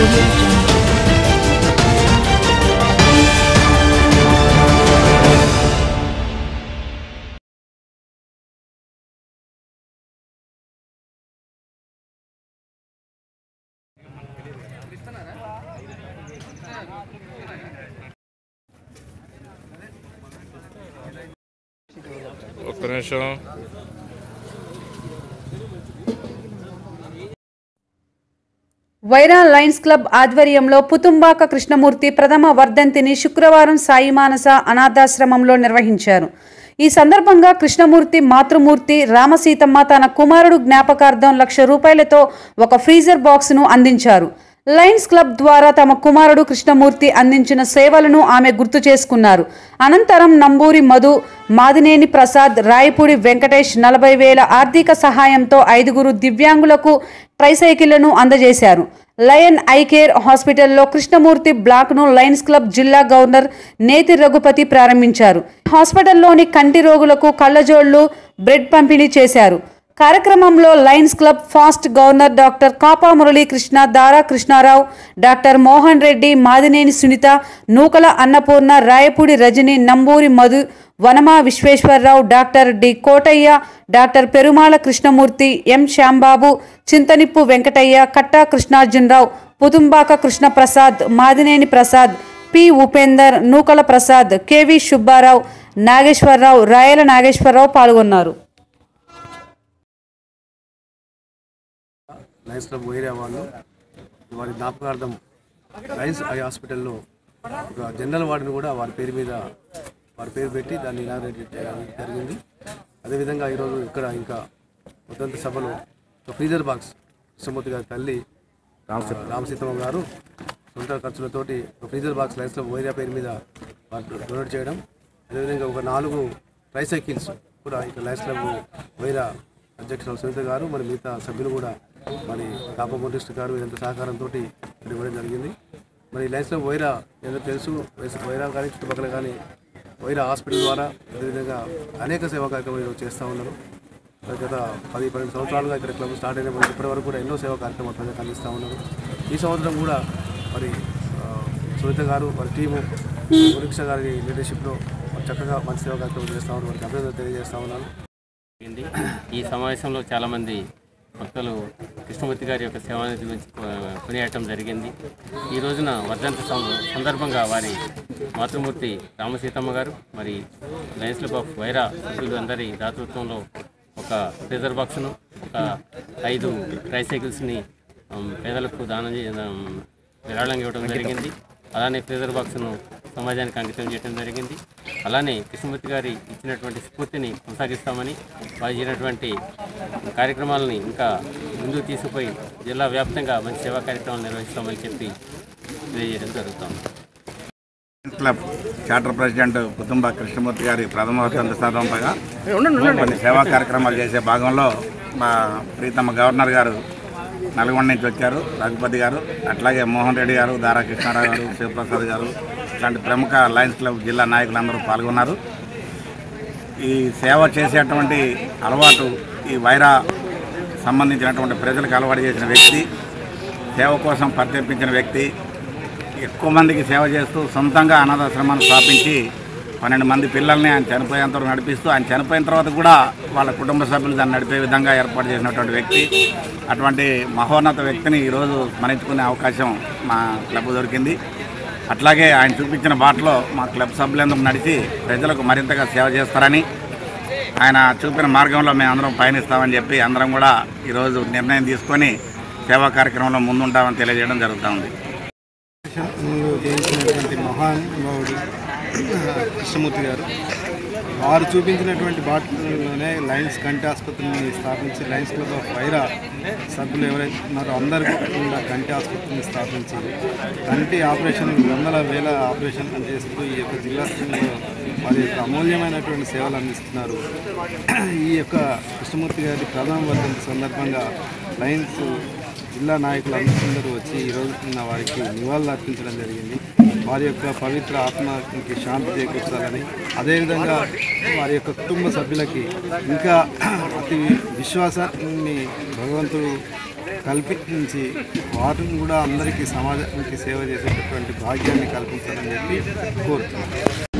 audio jungle. ఒక్క నిమిషం Wyra Lions club ఆధ్వర్యంలో పుతుంబాక కృష్ణమూర్తి ప్రథమ వర్ధంతిని శుక్రవారం సాయి మానస అనాథాశ్రమంలో నిర్వహించారు ఈ సందర్భంగా కృష్ణమూర్తి మాతృమూర్తి రామసీతమ్మ తన కుమారుడు జ్ఞాపకార్థం లక్ష రూపాయలతో ఒక ఫ్రీజర్ బాక్స్ను అందించారు లయన్స్ క్లబ్ ద్వారా తమ కుమారుడు కృష్ణమూర్తి అందించిన సేవలను ఆమె గుర్తు చేసుకున్నారు అనంతరం నంబూరి మధు మాదినేని ప్రసాద్ రాయపూడి వెంకటేష్ నలభై వేల ఆర్థిక సహాయంతో ఐదుగురు దివ్యాంగులకు ట్రైసైకిళ్లను అందజేశారు లయన్ ఐ కేర్ హాస్పిటల్లో కృష్ణమూర్తి బ్లాక్ను లయన్స్ క్లబ్ జిల్లా గవర్నర్ నేతి రఘుపతి ప్రారంభించారు హాస్పిటల్లోని కంటి రోగులకు కళ్ళజోళ్లు బ్రెడ్ పంపిణీ చేశారు కార్యక్రమంలో lions club past governor doctor Kapa Muralikrishna Dara Krishnarao doctor Mohan Reddy Madineni Sunitha Nukala Annapurna Rayapudi Rajani Namburi Madhu Vanama Vishweshwararao doctor D Kotaiah doctor Perumala Krishnamurthy M Shyambabu Chintanippu Venkataiah Katta Krishnarjunarao Putumbaka Krishnaprasad Madineni Prasad P Upender Nukala Prasad KV Subbarao Nageswararao Rayala Nageswararao పాల్గొన్నారు లయన్స్ క్లబ్ ఏరియా వాళ్ళు వారి జ్ఞాపకార్థం లయన్స్ ఐ హాస్పిటల్లో ఒక జనరల్ వార్డును కూడా వారి పేరు మీద వారి పేరు పెట్టి దాన్ని ఇనాగ్రేట్ చేయడం జరిగింది అదేవిధంగా ఈరోజు ఇక్కడ ఇంకా ఉదంత సభలో ఒక ఫ్రీజర్ బాక్స్ కృష్ణమూర్తి గారి తల్లి రామ రామసీతమ్మ గారు సొంత ఖర్చులతోటి ఒక freezer box lions club area పేరు మీద వారు డొనేట్ చేయడం అదేవిధంగా ఒక నాలుగు ట్రైసైకిల్స్ కూడా ఇక్కడ లయన్స్ క్లబ్ వైరా అధ్యక్షులు సునీత గారు మరి మిగతా సభ్యులు కూడా మరి కాప మోటిస్ట్ గారు ఇదంతా సహకారంతో ఇక్కడ ఇవ్వడం జరిగింది మరి లయన్స్ క్లబ్ వైరా ఏదో తెలుసు వైస్- వైరా కానీ చుట్టుపక్కల కానీ వైరా హాస్పిటల్ ద్వారా అదేవిధంగా అనేక సేవా కార్యక్రమాలు ఈరోజు చేస్తూ ఉన్నారు మరి గత పది పన్నెండు సంవత్సరాలుగా ఇక్కడ క్లబ్ స్టార్ట్ అయిన మరి ఇప్పటి వరకు కూడా ఎన్నో సేవా కార్యక్రమాలు ప్రజలకు అందిస్తూ ఉన్నారు ఈ సంవత్సరం కూడా మరి ఆ, సునీత గారు వారి టీము మురీక్ష గారి లీడర్షిప్లో మరి చక్కగా మంచి సేవా కార్యక్రమాలు చేస్తూ ఉన్నారు వారికి అభినందనలు తెలియజేస్తా ఉన్నాను జరిగింది ఈ సమావేశంలో చాలామంది భక్తులు కృష్ణమూర్తి గారి యొక్క సేవానిధి గురించి కొ- కొనియాడటం జరిగింది ఈ రోజున వర్ధంతి సం- సందర్భంగా వారి మాతృమూర్తి రామసీతమ్మ గారు మరి లయన్స్ క్లబ్ ఆఫ్ వైరా సభ్యులు అందరి దాతృత్వంలో ఒక ఫ్రీజర్ బాక్స్ను ఒక ఐదు ట్రైసైకిల్స్ని ఉమ్, పేదలకు దానం చే- ఉమ్, విరాళంగా ఇవ్వడం జరిగింది అలానే ఫ్రీజర్ బాక్స్ను సమాజానికి అంకితం చేయడం జరిగింది అలానే కృష్ణమూర్తి గారి ఇచ్చినటువంటి స్ఫూర్తిని కొనసాగిస్తామని వారు ఇచ్చినటువంటి కార్యక్రమాలని ఇంకా ముందుకు తీసుకుపోయి జిల్లా వ్యాప్తంగా మంచి సేవా కార్యక్రమాలు నిర్వహిస్తామని చెప్పి తెలియజేయడం జరుగుతుంది క్లబ్ చార్టర్ ప్రెసిడెంట్ కుటుంబ కృష్ణమూర్తి గారి ప్రథమ వర్ధంతి సందర్భంగా కొన్ని సేవా కార్యక్రమాలు చేసే భాగంలో మా ప్రీతమ గవర్నర్ గారు నల్గొండ నుంచి వచ్చారు రఘుపతి గారు అట్లాగే మోహన్ రెడ్డి గారు దారా కృష్ణారావు గారు శివప్రసాద్ గారు ఇలాంటి ప్రముఖ లయన్స్ క్లబ్ జిల్లా నాయకులందరూ పాల్గొన్నారు ఈ సేవ చేసేటువంటి అలవాటు ఈ వైరా సంబంధించినటువంటి ప్రజలకు అలవాటు చేసిన వ్యక్తి సేవ కోసం పరితెప్పించిన వ్యక్తి ఎక్కువ మందికి సేవ చేస్తూ సొంతంగా అనాథాశ్రమాన్ని స్థాపించి పన్నెండు మంది పిల్లల్ని ఆయన చనిపోయేంత వరకు నడిపిస్తూ ఆయన చనిపోయిన తర్వాత కూడా వాళ్ళ కుటుంబ సభ్యులు దాన్ని నడిపే విధంగా ఏర్పాటు చేసినటువంటి వ్యక్తి అటువంటి మహోన్నత వ్యక్తిని ఈరోజు స్మరించుకునే అవకాశం మా క్లబ్ దొరికింది అట్లాగే ఆయన చూపించిన బాటలో మా క్లబ్ సభ్యులందరూ నడిచి ప్రజలకు మరింతగా సేవ చేస్తారని ఆయన చూపిన మార్గంలో మేము అందరం పయనిస్తామని చెప్పి అందరం కూడా ఈరోజు నిర్ణయం తీసుకొని సేవా కార్యక్రమంలో ముందుంటామని తెలియజేయడం జరుగుతూ ఉంది ముందు జయించినటువంటి మహానుభావుడు కృష్ణమూర్తి గారు వారు చూపించినటువంటి బాటలోనే లయన్స్ కంటి ఆసుపత్రిని స్థాపించి లయన్స్ క్లబ్ ఆఫ్ వైరా సభ్యులు ఎవరైతే ఉన్నారో అందరికీ కూడా కంటి ఆసుపత్రిని స్థాపించి కంటి ఆపరేషన్ వందల వేల ఆపరేషన్ చేస్తూ ఈ యొక్క జిల్లా స్థాయిలో వారి యొక్క అమూల్యమైనటువంటి సేవలు అందిస్తున్నారు ఈ యొక్క కృష్ణమూర్తి గారి ప్రథమ వర్ధంతి సందర్భంగా లయన్స్ జిల్లా నాయకులు అందరూ వచ్చి ఈ రోజున వారికి నివాళులు అర్పించడం జరిగింది వారి యొక్క పవిత్ర ఆత్మకి శాంతి చేకూర్చాలని అదేవిధంగా వారి యొక్క కుటుంబ సభ్యులకి ఇంకా అతి విశ్వాసాన్ని భగవంతుడు కల్పించి వారిని కూడా అందరికీ సమాజానికి సేవ చేసేటటువంటి భాగ్యాన్ని కల్పించాలని చెప్పి కోరుతున్నాను